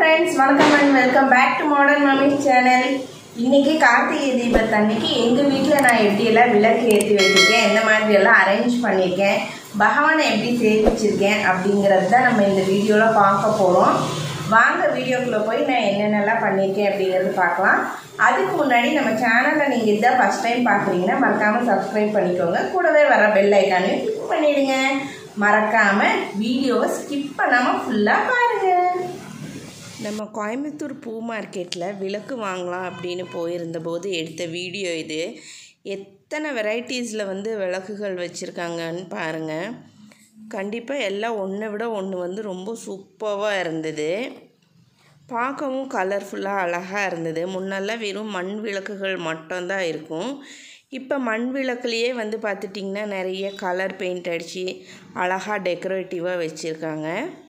friends வணக்கம் and welcome back to modern mummy channel இன்னைக்கு கார்த்திகை தீபத்தன்னைக்கு எங்கள் வீட்டில் நான் எப்படியெல்லாம் விளக்கு ஏற்றி வச்சுருக்கேன் எந்த மாதிரி எல்லாம் அரேஞ்ச் பண்ணியிருக்கேன் பகவானை எப்படி சேவிச்சிருக்கேன் அப்படிங்கிறது தான் நம்ம இந்த வீடியோவில் பார்க்க போகிறோம் வாங்க வீடியோக்குள்ளே போய் நான் என்னென்னலாம் பண்ணியிருக்கேன் அப்படிங்கிறது பார்க்கலாம் அதுக்கு முன்னாடி நம்ம சேனலை நீங்கள் இதான் ஃபஸ்ட் டைம் பார்க்குறீங்கன்னா மறக்காமல் சப்ஸ்கிரைப் பண்ணிக்கோங்க கூடவே வர பெல் ஐக்கானையும் கிளிக் பண்ணிவிடுங்க மறக்காமல் வீடியோவை ஸ்கிப் பண்ணாமல் ஃபுல்லாக பாருங்கள் நம்ம கோயம்புத்தூர் பூ மார்க்கெட்டில் விளக்கு வாங்கலாம் அப்படின்னு போயிருந்தபோது எடுத்த வீடியோ இது எத்தனை வெரைட்டிஸில் வந்து விளக்குகள் வச்சுருக்காங்கன்னு பாருங்கள் கண்டிப்பாக எல்லாம் ஒன்றை விட ஒன்று வந்து ரொம்ப சூப்பராக இருந்தது பார்க்கவும் கலர்ஃபுல்லாக அழகாக இருந்தது முன்னெல்லாம் வெறும் மண் விளக்குகள் மட்டும்தான் இருக்கும் இப்போ மண் விளக்குலேயே வந்து பார்த்துட்டிங்கன்னா நிறைய கலர் பெயிண்ட் அடித்து அழகாக டெக்கரேட்டிவாக வச்சுருக்காங்க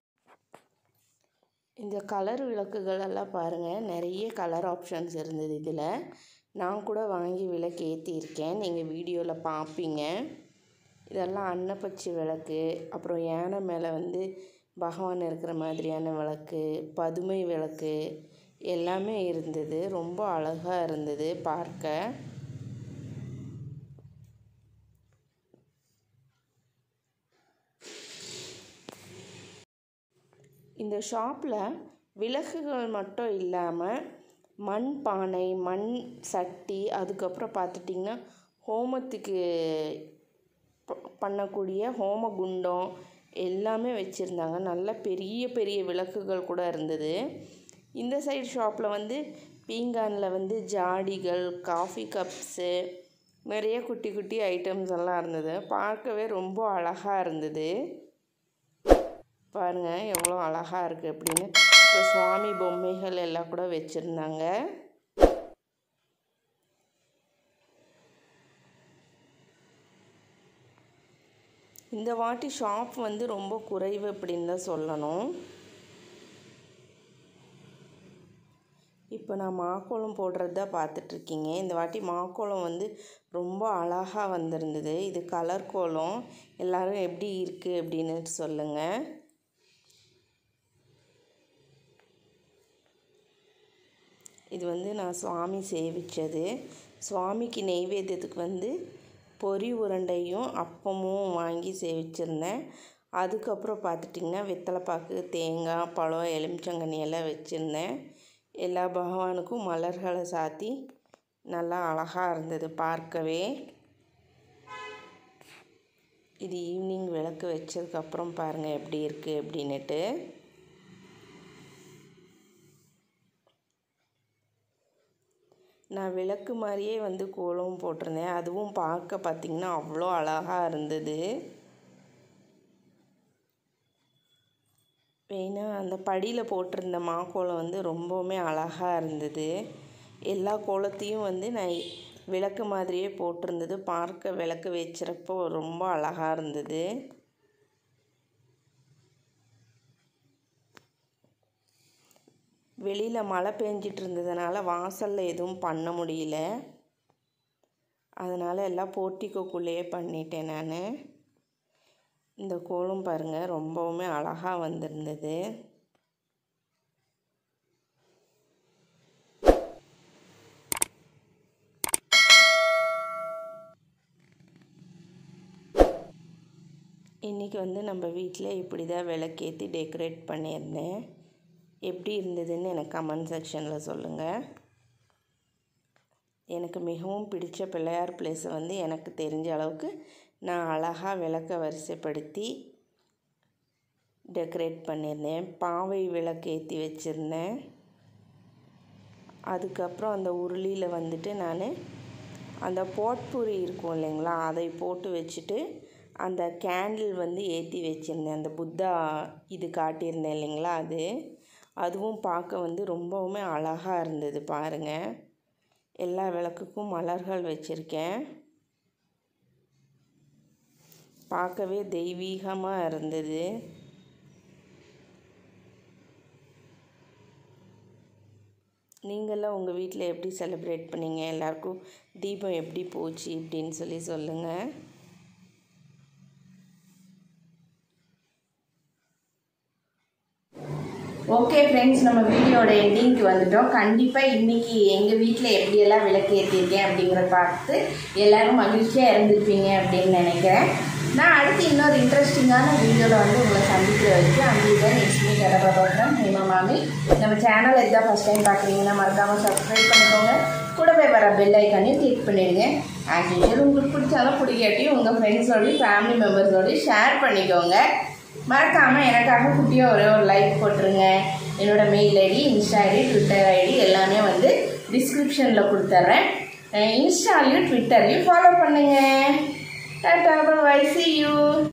இந்த கலர் விளக்குகள் எல்லாம் பாருங்கள் நிறைய கலர் ஆப்ஷன்ஸ் இருந்தது இதில் நான் கூட வாங்கி விளக்கு ஏற்றியிருக்கேன் நீங்கள் வீடியோவில் பார்ப்பீங்க இதெல்லாம் அன்னப்பச்சி விளக்கு அப்புறம் யானை மேலே வந்து பகவான் இருக்கிற மாதிரியான விளக்கு பதுமை விளக்கு எல்லாமே இருந்தது ரொம்ப அழகாக இருந்தது பார்க்க இந்த ஷாப்பில் விளக்குகள் மட்டும் இல்லாமல் மண் பானை மண் சட்டி அதுக்கப்புறம் பார்த்துட்டிங்கன்னா ஹோமத்துக்கு ப- பண்ணக்கூடிய ஹோம குண்டம் எல்லாமே வச்சுருந்தாங்க நல்ல பெரிய பெரிய விளக்குகள் கூட இருந்தது இந்த சைடு ஷாப்பில் வந்து பீங்கானில் வந்து ஜாடிகள் காஃபி கப்ஸு நிறைய குட்டி குட்டி ஐட்டம்ஸ் எல்லாம் இருந்தது பார்க்கவே ரொம்ப அழகாக இருந்தது பாருங்க எவ்வளோ அழகாக இருக்குது அப்படின்னு இப்போ சுவாமி பொம்மைகள் எல்லாம் கூட வச்சுருந்தாங்க இந்த வாட்டி ஷாப் வந்து ரொம்ப குறைவு அப்படின்னு தான் சொல்லணும் இப்போ நான் மாக்கோளம் போடுறது தான் பார்த்துட்ருக்கீங்க இந்த வாட்டி மாக்கோளம் வந்து ரொம்ப அழகாக வந்திருந்தது இது கலர் கோலம் எல்லாரும் எப்படி இருக்குது அப்படின்னு சொல்லுங்கள் இது வந்து நான் சுவாமி சேவிச்சது சுவாமிக்கு நெய்வேத்தியத்துக்கு வந்து பொரி உருண்டையும் அப்பமும் வாங்கி சேவிச்சிருந்தேன் அதுக்கப்புறம் பார்த்துட்டிங்கன்னா வெத்தலைப்பாக்கு தேங்காய் பழம் எலுமிச்சங்கனி எல்லாம் வச்சுருந்தேன் எல்லா பகவானுக்கும் மலர்களை சாத்தி நல்லா அழகாக இருந்தது பார்க்கவே இது ஈவினிங் விளக்கு வச்சதுக்கப்புறம் பாருங்கள் எப்படி இருக்குது அப்படின்னுட்டு நான் விளக்கு மாதிரியே வந்து கோலம் போட்டிருந்தேன் அதுவும் பார்க்க பார்த்திங்கன்னா அவ்வளோ அழகாக இருந்தது வேணா அந்த படியில் போட்டிருந்த மாக்கோலம் வந்து ரொம்பவுமே அழகாக இருந்தது எல்லா கோலத்தையும் வந்து நான் விளக்கு மாதிரியே போட்டிருந்தது பார்க்க விளக்கு வச்சுறப்போ ரொம்ப அழகாக இருந்தது வெளியில் மழை பெஞ்சிட்டு இருந்ததுனால வாசலில் எதுவும் பண்ண முடியல அதனால் எல்லாம் போர்ட்டிக்கோக்குள்ளேயே பண்ணிட்டேன் நான் இந்த கோலம் பாருங்கள் ரொம்பவுமே அழகாக வந்திருந்தது இன்றைக்கி வந்து நம்ம வீட்டில் இப்படி தான் விளக்கேற்றி டெக்கரேட் பண்ணியிருந்தேன் எப்படி இருந்ததுன்னு எனக்கு கமெண்ட் செக்ஷனில் சொல்லுங்கள் எனக்கு மிகவும் பிடிச்ச பிள்ளையார் பிளேஸை வந்து எனக்கு தெரிஞ்ச அளவுக்கு நான் அழகாக விளக்க வரிசைப்படுத்தி டெக்கரேட் பண்ணியிருந்தேன் பாவை விளக்கு ஏற்றி வச்சுருந்தேன் அதுக்கப்புறம் அந்த உருளியில் வந்துட்டு நான் அந்த போட்பூரி இருக்கும் இல்லைங்களா அதை போட்டு வச்சுட்டு அந்த கேண்டில் வந்து ஏற்றி வச்சுருந்தேன் அந்த புத்தா இது காட்டியிருந்தேன் இல்லைங்களா அது அதுவும் பார்க்க வந்து ரொம்பவுமே அழகாக இருந்தது பாருங்கள் எல்லா விளக்குக்கும் மலர்கள் வச்சுருக்கேன் பார்க்கவே தெய்வீகமாக இருந்தது நீங்களாம் உங்கள் வீட்டில் எப்படி செலிப்ரேட் பண்ணீங்க எல்லாருக்கும் தீபம் எப்படி போச்சு அப்படின்னு சொல்லி சொல்லுங்கள் ஓகே ஃப்ரெண்ட்ஸ் நம்ம வீடியோட எண்டிங்க்கு வந்துட்டோம் கண்டிப்பாக இன்னைக்கு எங்கள் வீட்டில் எப்படியெல்லாம் விளக்கு ஏற்றிருக்கேன் அப்படிங்கிறத பார்த்து எல்லாரும் மகிழ்ச்சியாக இருந்திருப்பீங்க அப்படின்னு நினைக்கிறேன் நான் அடுத்து இன்னொரு இன்ட்ரெஸ்டிங்கான வீடியோவில் வந்து உங்களை சந்திக்கிற வரைக்கும் அங்கே நெக்ஸ்ட் மீட் இடப்பா பார்க்குறேன் ஹேமா மாமி நம்ம சேனல் இதுதான் ஃபஸ்ட் டைம் பார்க்குறீங்கன்னா மறக்காமல் சப்ஸ்கிரைப் பண்ணிக்கோங்க கூடவே வர பெல் ஐக்கானையும் கிளிக் பண்ணிடுங்க ஆஸ் யூஷுவல் உங்களுக்கு பிடிச்சாலும் பிடிக்காட்டியும் உங்கள் ஃப்ரெண்ட்ஸோடய ஃபேமிலி மெம்பர்ஸோடய ஷேர் பண்ணிக்கோங்க மறக்காமல் எனக்காக குட்டியாக ஒரே ஒரு லைக் போட்டுருங்க என்னோட mail ID Insta ID Twitter ID எல்லாமே வந்து டிஸ்கிரிப்ஷனில் கொடுத்துட்றேன் இன்ஸ்டாலையும் ட்விட்டர்லையும் ஃபாலோ பண்ணுங்கள் டாட்டா பை சி யூ